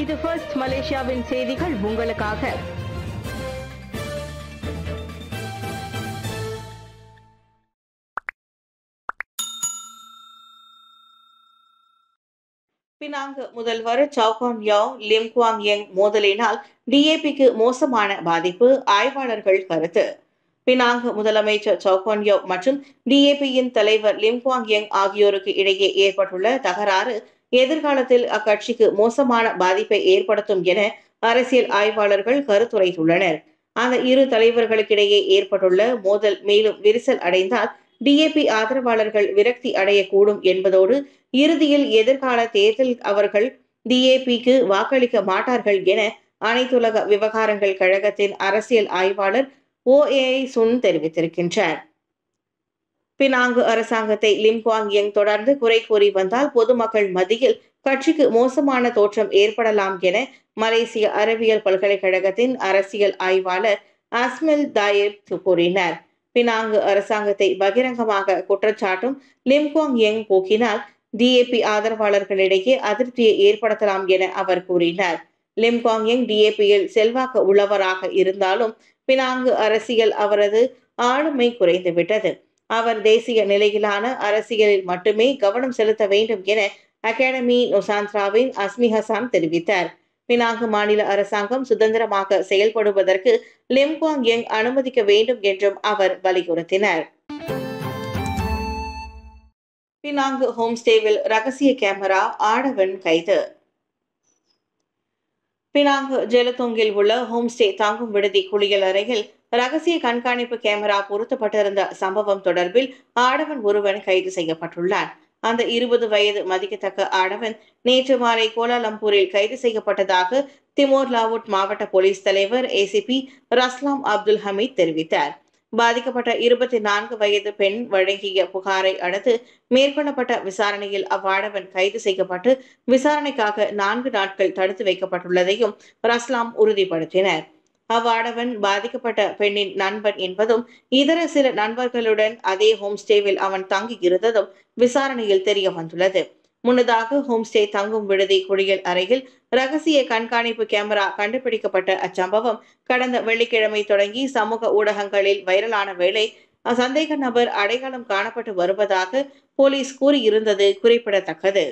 இது ஃபர்ஸ்ட் மலேசியாவின் செய்திகள் உங்களுக்காக பினாங்கு முதல்வர் Chow Kon Yeow Lim Guan Eng மோதலினால் டிஏபிக்கு மோசமான பாதிப்பு ஆய்வாளர்கள் கருத்து பினாங்கு முதலமைச்சர் சவுகான் யாவ் மற்றும் டிஏபியின் தலைவர் லிம் குவாங் யங் ஆகியோருக்கு இடையே ஏற்பட்டுள்ள தகராறு எதிர்காலத்தில் அக்கட்சிக்கு மோசமான பாதிப்பை ஏற்படுத்தும் என அரசியல் ஆய்வாளர்கள் கருத்துரைத்துள்ளனர் அந்த இரு தலைவர்களுக்கிடையே ஏற்பட்டுள்ள மோதல் மேலும் விரிசல் அடைந்தால் டிஏபி ஆதரவாளர்கள் விரக்தி அடையக்கூடும் என்பதோடு இறுதியில் எதிர்கால தேர்தல் அவர்கள் டிஏபிக்கு வாக்களிக்க மாட்டார்கள் என அனைத்துலக விவகாரங்கள் கழகத்தின் அரசியல் ஆய்வாளர் ஓஏஐ சுன் தெரிவித்திருக்கின்றார் பினாங்கு அரசாங்கத்தை லிம் குவாங் யங் தொடர்ந்து குறை கூறி வந்தால் பொதுமக்கள் மத்தியில் கட்சிக்கு மோசமான தோற்றம் ஏற்படலாம் என மலேசிய அறிவியல் பல்கலைக்கழகத்தின் அரசியல் ஆய்வாளர் அஸ்மில் தாயிப் கூறினார் பினாங்கு அரசாங்கத்தை பகிரங்கமாக குற்றச்சாட்டும் லிம் குவாங் யங் போக்கினால் டிஏபி ஆதரவாளர்களிடையே அதிருப்தியை ஏற்படுத்தலாம் என அவர் கூறினார் லிம் குவாங் யங் டிஏபியில் செல்வாக்கு உள்ளவராக இருந்தாலும் பினாங்கு அரசியல் அவரது ஆளுமை குறைந்துவிட்டது அவர் தேசிய நிலையிலான அரசியலில் மட்டுமே கவனம் செலுத்த வேண்டும் என அகாடமி நொசாந்த்ராவின் அஸ்மி ஹசான் தெரிவித்தார் பினாங்கு மாநில அரசாங்கம் சுதந்திரமாக செயல்படுவதற்கு லிம் குவாங் யங் அனுமதிக்க வேண்டும் என்றும் அவர் வலியுறுத்தினார் பினாங்கு ஹோம்ஸ்டேவில் ரகசிய கேமரா ஆடவன் கைது பினாங்கு ஜெலத்தோங்கில் உள்ள ஹோம்ஸ்டே தங்கும் விடுதி குளியல் அறையில் ரகசிய கண்காணிப்பு கேமரா பொருத்தப்பட்டிருந்த சம்பவம் தொடர்பில் ஆடவன் ஒருவன் கைது செய்யப்பட்டுள்ளான் அந்த இருபது வயது மதிக்கத்தக்க ஆடவன் நேற்று மாலை கோலாலம்பூரில் கைது செய்யப்பட்டதாக திமோர் லாவுட் மாவட்ட போலீஸ் தலைவர் ஏசிபி ரஸ்லாம் அப்துல் ஹமீத் தெரிவித்தார் பாதிக்கப்பட்ட இருபத்தி நான்கு வயது பெண் வழங்கிய புகாரை அடுத்து மேற்கொள்ளப்பட்ட விசாரணையில் அவ்வாடவன் கைது செய்யப்பட்டு விசாரணைக்காக நான்கு நாட்கள் தடுத்து வைக்கப்பட்டுள்ளதையும் ரஸ்லாம் உறுதிப்படுத்தினர் அவ்வாடவன் பாதிக்கப்பட்ட பெண்ணின் நண்பன் என்பதும் இதர சில நண்பர்களுடன் அதே ஹோம்ஸ்டேவில் அவன் தங்கி இருந்ததும் விசாரணையில் தெரிய வந்துள்ளது முன்னதாக ஹோம்ஸ்டே தங்கும் விடுதி குளியல் அறையில் ரகசிய கண்காணிப்பு கேமரா கண்டுபிடிக்கப்பட்ட அச்சம்பவம் கடந்த வெள்ளிக்கிழமை தொடங்கி சமூக ஊடகங்களில் வைரலான வேளை சந்தேக நபர் அடையாளம் காணப்பட்டு வருவதாக போலீஸ் கூறியிருந்தது குறிப்பிடத்தக்கது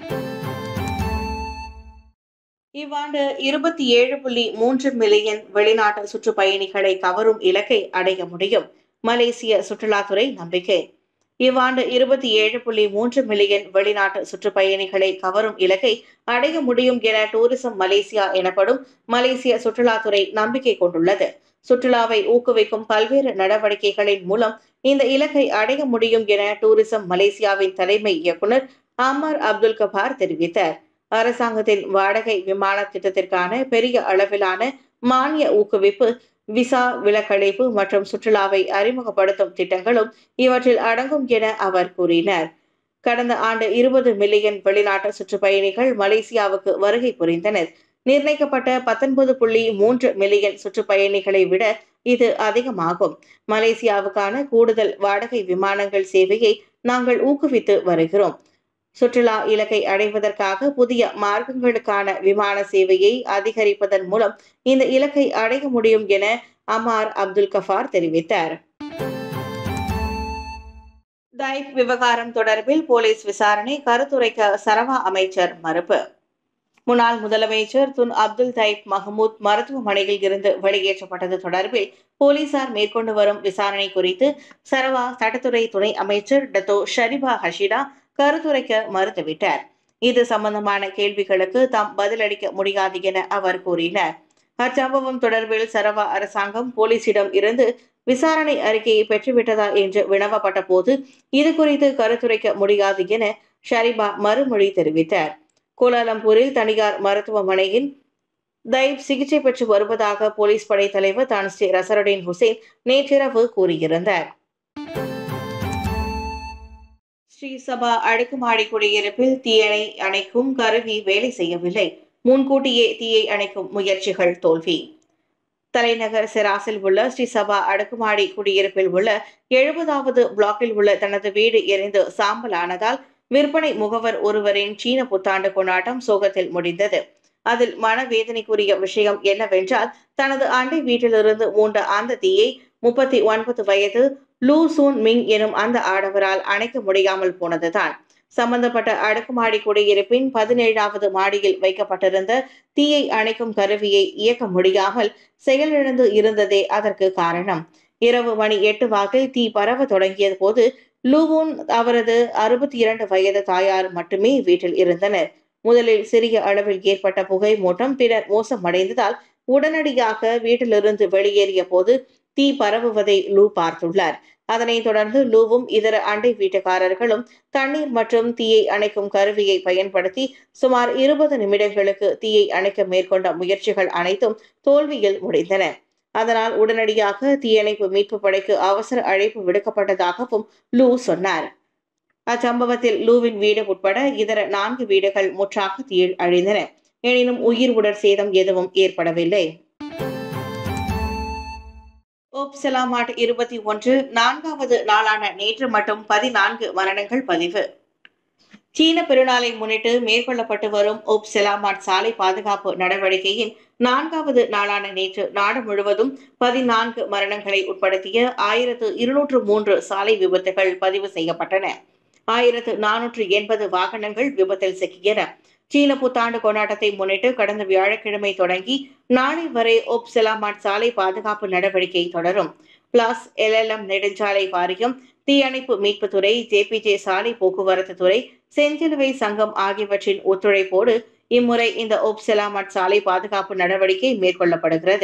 இவ்வாண்டு இருபத்தி ஏழு புள்ளி மூன்று மில்லியன் வெளிநாட்டு சுற்றுப்பயணிகளை கவரும் இலக்கை அடைய முடியும் மலேசிய சுற்றுலாத்துறை நம்பிக்கை இவ்வாண்டு இருபத்தி ஏழு புள்ளி மூன்று மில்லியன் வெளிநாட்டு சுற்றுப்பயணிகளை கவரும் இலக்கை அடைய முடியும் என டூரிசம் மலேசியா எனப்படும் மலேசிய சுற்றுலாத்துறை நம்பிக்கை கொண்டுள்ளது சுற்றுலாவை ஊக்குவிக்கும் பல்வேறு நடவடிக்கைகளின் மூலம் இந்த இலக்கை அடைய முடியும் என டூரிசம் மலேசியாவின் தலைமை இயக்குனர் அமர் அப்துல் கபார் தெரிவித்தார் அரசாங்கத்தின் வாடகை விமான திட்டத்திற்கான பெரிய அளவிலான மானிய ஊக்குவிப்பு விசா விலக்களிப்பு மற்றும் சுற்றுலாவை அறிமுகப்படுத்தும் திட்டங்களும் இவற்றில் அடங்கும் என அவர் கூறினார் கடந்த ஆண்டு இருபது மில்லியன் வெளிநாட்டு சுற்றுப்பயணிகள் மலேசியாவுக்கு வருகை புரிந்தனர் நிர்ணயிக்கப்பட்ட பத்தொன்பது புள்ளி மூன்று மில்லியன் சுற்றுப்பயணிகளை விட இது அதிகமாகும் மலேசியாவுக்கான கூடுதல் வாடகை விமானங்கள் சேவையை நாங்கள் ஊக்குவித்து வருகிறோம் சுற்றுலா இலக்கை அடைவதற்காக புதிய மார்க்கங்களுக்கான விமான சேவையை அதிகரிப்பதன் மூலம் இந்த இலக்கை அடைய முடியும் என அமார் அப்துல் கஃபார் தெரிவித்தார் டைப் விவகாரம் தொடர்பில் போலீஸ் விசாரணை கருத்துரைக்க சரவா அமைச்சர் மறுப்பு முன்னாள் முதலமைச்சர் துன் அப்துல் தைப் மஹமூத் மருத்துவமனையில் இருந்து வெளியேற்றப்பட்டது தொடர்பில் போலீசார் மேற்கொண்டு வரும் விசாரணை குறித்து சரவா சட்டத்துறை துணை அமைச்சர் டத்தோ ஷரிபா ஹஷிடா கருத்துரைக்க மறுத்துவிட்டார் இது சம்பந்தமான கேள்விகளுக்கு தாம் பதிலளிக்க முடியாது என அவர் கூறினார் அச்சம்பவம் தொடர்பில் சரவா அரசாங்கம் போலீசிடம் இருந்து விசாரணை அறிக்கையை பெற்றுவிட்டதா என்று வினவப்பட்ட போது இது குறித்து கருத்துரைக்க முடியாது என ஷரிபா மறுமொழி தெரிவித்தார் கோலாலம்பூரில் தனியார் மருத்துவமனையின் தைப் சிகிச்சை பெற்று வருவதாக போலீஸ் படை தலைவர் தான் ஸ்ரீ ரசருடீன் ஹுசேன் நேற்றிரவு கூறியிருந்தார் ஸ்ரீ சபா அடுக்குமாடி குடியிருப்பில் தீயணை அணைக்கும் கருவி வேலை செய்யவில்லை முன்கூட்டியே தீயை அணைக்கும் முயற்சிகள் தோல்வி தலைநகர் செராசில் உள்ள ஸ்ரீ சபா அடுக்குமாடி குடியிருப்பில் உள்ள எழுபதாவது பிளாக்கில் உள்ள தனது வீடு எரிந்து சாம்பல் ஆனதால் விற்பனை முகவர் ஒருவரின் சீன புத்தாண்டு கொண்டாட்டம் சோகத்தில் முடிந்தது அதில் மனவேதனைக்குரிய விஷயம் என்னவென்றால் தனது அண்டை வீட்டிலிருந்து மூண்ட அந்த தீயை முப்பத்தி ஒன்பது வயது லூ சூன் மிங் எனும் அந்த ஆடவரால் அணைக்க முடியாமல் போனதுதான் சம்பந்தப்பட்ட அடுக்குமாடி குடியிருப்பின் பதினேழாவது மாடியில் வைக்கப்பட்டிருந்த தீயை அணைக்கும் கருவியை இயக்க முடியாமல் செயலிழந்து இருந்ததே அதற்கு காரணம் இரவு மணி எட்டு வாக்கில் தீ பரவ தொடங்கிய போது லூவூன் அவரது அறுபத்தி இரண்டு வயது தாயார் மட்டுமே வீட்டில் இருந்தனர் முதலில் சிறிய அளவில் ஏற்பட்ட புகை மூட்டம் பின்னர் மோசமடைந்ததால் உடனடியாக வீட்டிலிருந்து வெளியேறிய போது தீ பரவுவதை லூ பார்த்துள்ளார் அதனைத் தொடர்ந்து லூவும் இதர அண்டை வீட்டுக்காரர்களும் தண்ணீர் மற்றும் தீயை அணைக்கும் கருவியை பயன்படுத்தி சுமார் இருபது நிமிடங்களுக்கு தீயை அணைக்க மேற்கொண்ட முயற்சிகள் அனைத்தும் தோல்வியில் முடிந்தன அதனால் உடனடியாக தீயணைப்பு மீட்பு படைக்கு அவசர அழைப்பு விடுக்கப்பட்டதாகவும் லூ சொன்னார் அச்சம்பவத்தில் லூவின் வீடு உட்பட இதர நான்கு வீடுகள் முற்றாக தீயில் அழிந்தன எனினும் உயிர் உடற் சேதம் எதுவும் ஏற்படவில்லை ஓப்செலாமாட் இருபத்தி ஒன்று நான்காவது நாளான நேற்று மட்டும் பதினான்கு மரணங்கள் பதிவு சீன பெருநாளை முன்னிட்டு மேற்கொள்ளப்பட்டு வரும் ஓப் செலாமாட் சாலை பாதுகாப்பு நடவடிக்கையின் நான்காவது நாளான நேற்று நாடு முழுவதும் பதினான்கு மரணங்களை உட்படுத்திய ஆயிரத்து இருநூற்று மூன்று சாலை விபத்துகள் பதிவு செய்யப்பட்டன ஆயிரத்து நானூற்று எண்பது வாகனங்கள் விபத்தில் சிக்கியன சீன புத்தாண்டு கொண்டாட்டத்தை முன்னிட்டு கடந்த வியாழக்கிழமை தொடங்கி நாளை வரை ஓப் செலாமாட் சாலை பாதுகாப்பு நடவடிக்கை தொடரும் பிளாஸ் எல்எல்எம் நெடுஞ்சாலை வாரியம் தீயணைப்பு மீட்புத்துறை ஜேபிஜே சாலை போக்குவரத்து துறை செஞ்சிலுவை சங்கம் ஆகியவற்றின் ஒத்துழைப்போடு இம்முறை இந்த ஓப் செலாமட் சாலை பாதுகாப்பு நடவடிக்கை மேற்கொள்ளப்படுகிறது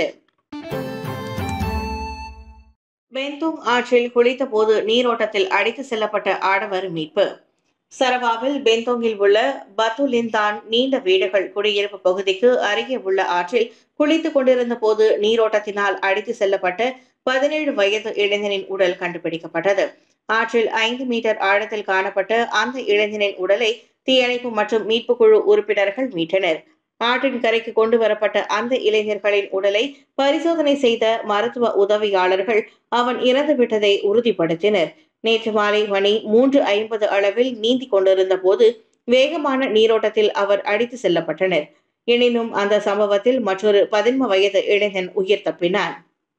பெந்தோங் ஆற்றில் குளித்த போது நீரோட்டத்தில் அடித்து செல்லப்பட்ட ஆடவர் மீட்பு சரவாவில் பெந்தோங்கில் உள்ள பத்துலிந்தான் நீண்ட வீடுகள் குடியிருப்பு பகுதிக்கு அருகே உள்ள ஆற்றில் குளித்துக் கொண்டிருந்த போது நீரோட்டத்தினால் அடித்து செல்லப்பட்ட பதினேழு வயது இளைஞனின் உடல் கண்டுபிடிக்கப்பட்டது ஆற்றில் ஐந்து மீட்டர் ஆழத்தில் காணப்பட்ட அந்த இளைஞனின் உடலை தீயணைப்பு மற்றும் மீட்பு குழு உறுப்பினர்கள் மீட்டனர் ஆற்றின் கரைக்கு கொண்டு வரப்பட்ட அந்த இளைஞர்களின் உடலை பரிசோதனை செய்த மருத்துவ உதவியாளர்கள் அவன் இறந்து விட்டதை உறுதிப்படுத்தினர் நேற்று மாலை மணி மூன்று ஐம்பது அளவில் நீந்தி கொண்டிருந்த போது வேகமான நீரோட்டத்தில் அவர் அடித்து செல்லப்பட்டனர் எனினும் அந்த சம்பவத்தில் மற்றொரு பதின்ம வயது இளைஞன் உயிர் தப்பினான்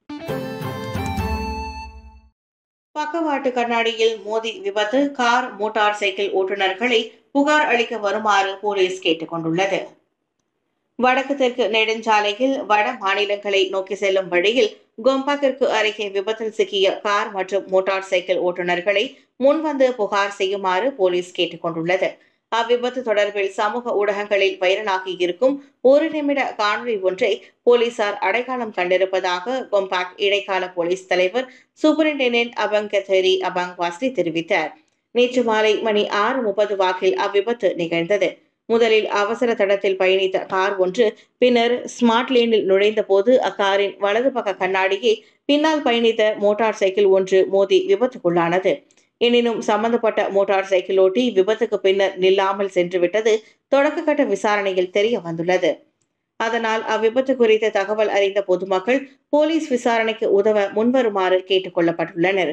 பக்கவாட்டு கண்ணாடியில் மோதி விபத்து கார் மோட்டார் சைக்கிள் ஓட்டுநர்களை புகார் அளிக்க வருமாறு போலீஸ் கேட்டுக்கொண்டுள்ளது வடக்கு தெற்கு நெடுஞ்சாலையில் வட மாநிலங்களை நோக்கி செல்லும் வழியில் கொம்பாக்கிற்கு அருகே விபத்தில் சிக்கிய கார் மற்றும் மோட்டார் சைக்கிள் ஓட்டுநர்களை முன்வந்து புகார் செய்யுமாறு போலீஸ் கேட்டுக்கொண்டுள்ளது அவ்விபத்து தொடர்பில் சமூக ஊடகங்களில் வைரலாகி இருக்கும் ஒரு நிமிட காணொலி ஒன்றை போலீசார் அடையாளம் கண்டிருப்பதாக கொம்பாக் இடைக்கால போலீஸ் தலைவர் சூப்பரிண்டென்டென்ட் அபங் கத்தேரி அபங் வாஸ்லி தெரிவித்தார் நேற்று மாலை மணி ஆறு முப்பது வாக்கில் அவ்விபத்து நிகழ்ந்தது முதலில் அவசர தடத்தில் பயணித்த கார் ஒன்று பின்னர் ஸ்மார்ட் லேனில் நுழைந்த போது அக்காரின் வலது பக்க கண்ணாடியை பின்னால் பயணித்த மோட்டார் சைக்கிள் ஒன்று மோதி விபத்துக்குள்ளானது எனினும் சம்பந்தப்பட்ட மோட்டார் சைக்கிள் ஓட்டி விபத்துக்கு பின்னர் நில்லாமல் சென்றுவிட்டது தொடக்க கட்ட விசாரணையில் தெரிய வந்துள்ளது அதனால் அவ்விபத்து குறித்த தகவல் அறிந்த பொதுமக்கள் போலீஸ் விசாரணைக்கு உதவ முன்வருமாறு கேட்டுக் கொள்ளப்பட்டுள்ளனர்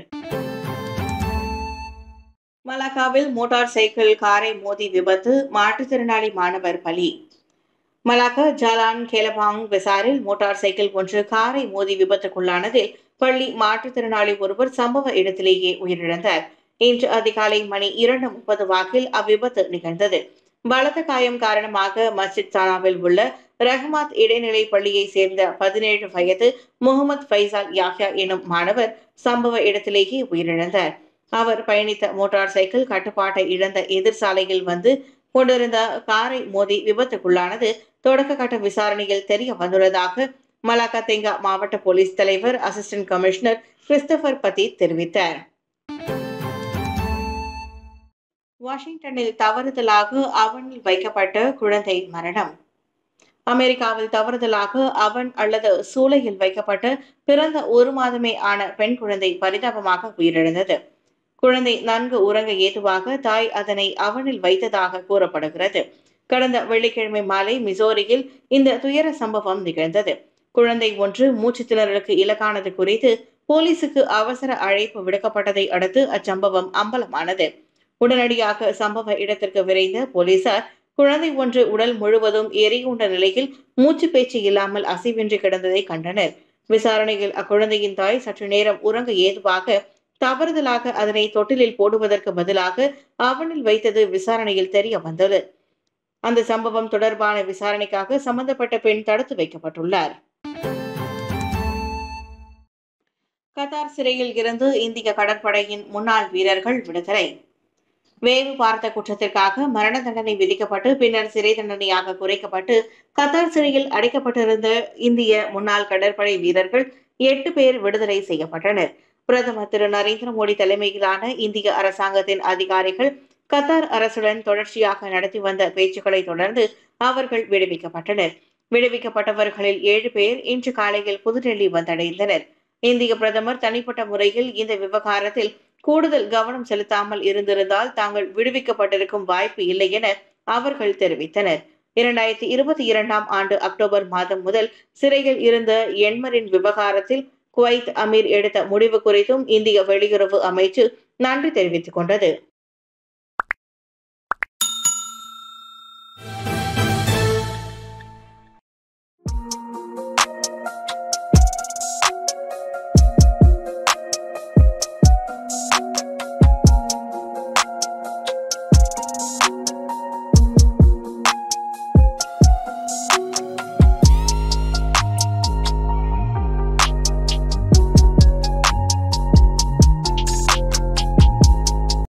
மலாக்காவில் மோட்டார் சைக்கிள் காரை மோதி விபத்து மாற்றுத்திறனாளி மாணவர் பலி மலாக்கா ஜாலான் கேலபாங் பெசாரில் மோட்டார் சைக்கிள் ஒன்று காரை மோதி விபத்துக்குள்ளானதில் பள்ளி மாற்றுத்திறனாளி ஒருவர் சம்பவ இடத்திலேயே உயிரிழந்தார் இன்று அதிகாலை மணி இரண்டு முப்பது வாக்கில் அவ்விபத்து நிகழ்ந்தது பலத்த காயம் காரணமாக மஸ்ஜித் தானாவில் உள்ள ரஹ்மாத் இடைநிலை பள்ளியை சேர்ந்த பதினேழு வயது முகமது ஃபைசால் யாஹ்யா எனும் மாணவர் சம்பவ இடத்திலேயே உயிரிழந்தார் அவர் பயணித்த மோட்டார் சைக்கிள் கட்டுப்பாட்டை இழந்த எதிர் சாலையில் வந்து கொண்டிருந்த காரை மோதி விபத்துக்குள்ளானது தொடக்க கட்ட விசாரணையில் தெரிய வந்துள்ளதாக மலாக்கா தெங்கா மாவட்ட போலீஸ் தலைவர் அசிஸ்டன்ட் கமிஷனர் கிறிஸ்டபர் பத்தி தெரிவித்தார் வாஷிங்டனில் தவறுதலாக அவனில் வைக்கப்பட்ட குழந்தை மரணம் அமெரிக்காவில் தவறுதலாக அவன் அல்லது சூளையில் வைக்கப்பட்ட பிறந்த ஒரு மாதமே ஆன பெண் குழந்தை பரிதாபமாக உயிரிழந்தது குழந்தை நன்கு உறங்க ஏதுவாக தாய் அதனை அவனில் வைத்ததாக கூறப்படுகிறது கடந்த வெள்ளிக்கிழமை மாலை மிசோரியில் இந்த துயர சம்பவம் நிகழ்ந்தது குழந்தை ஒன்று மூச்சு திணறலுக்கு இலக்கானது குறித்து போலீசுக்கு அவசர அழைப்பு விடுக்கப்பட்டதை அடுத்து அச்சம்பவம் அம்பலமானது உடனடியாக சம்பவ இடத்திற்கு விரைந்த போலீசார் குழந்தை ஒன்று உடல் முழுவதும் எரியுண்ட நிலையில் மூச்சு பேச்சு இல்லாமல் அசைவின்றி கிடந்ததை கண்டனர் விசாரணையில் அக்குழந்தையின் தாய் சற்று நேரம் உறங்க ஏதுவாக தவறுதலாக அதனை தொட்டிலில் போடுவதற்கு பதிலாக அவனில் வைத்தது விசாரணையில் தெரிய வந்தது அந்த சம்பவம் தொடர்பான விசாரணைக்காக சம்பந்தப்பட்ட பெண் தடுத்து வைக்கப்பட்டுள்ளார் கத்தார் சிறையில் இருந்து இந்திய கடற்படையின் முன்னாள் வீரர்கள் விடுதலை வேவு பார்த்த குற்றத்திற்காக மரண தண்டனை விதிக்கப்பட்டு பின்னர் சிறை தண்டனையாக குறைக்கப்பட்டு கத்தார் சிறையில் அடைக்கப்பட்டிருந்த இந்திய முன்னாள் கடற்படை வீரர்கள் எட்டு பேர் விடுதலை செய்யப்பட்டனர் பிரதமர் திரு நரேந்திர மோடி தலைமையிலான இந்திய அரசாங்கத்தின் அதிகாரிகள் கத்தார் அரசுடன் தொடர்ச்சியாக நடத்தி வந்த பேச்சுக்களை தொடர்ந்து அவர்கள் விடுவிக்கப்பட்டனர் விடுவிக்கப்பட்டவர்களில் ஏழு பேர் இன்று காலையில் புதுடெல்லி வந்தடைந்தனர் இந்திய பிரதமர் தனிப்பட்ட முறையில் இந்த விவகாரத்தில் கூடுதல் கவனம் செலுத்தாமல் இருந்திருந்தால் தாங்கள் விடுவிக்கப்பட்டிருக்கும் வாய்ப்பு இல்லை என அவர்கள் தெரிவித்தனர் இரண்டாயிரத்தி இருபத்தி இரண்டாம் ஆண்டு அக்டோபர் மாதம் முதல் சிறையில் இருந்த எண்மரின் விவகாரத்தில் குவைத் அமீர் எடுத்த முடிவு குறித்தும் இந்திய வெளியுறவு அமைச்சு நன்றி தெரிவித்துக் கொண்டது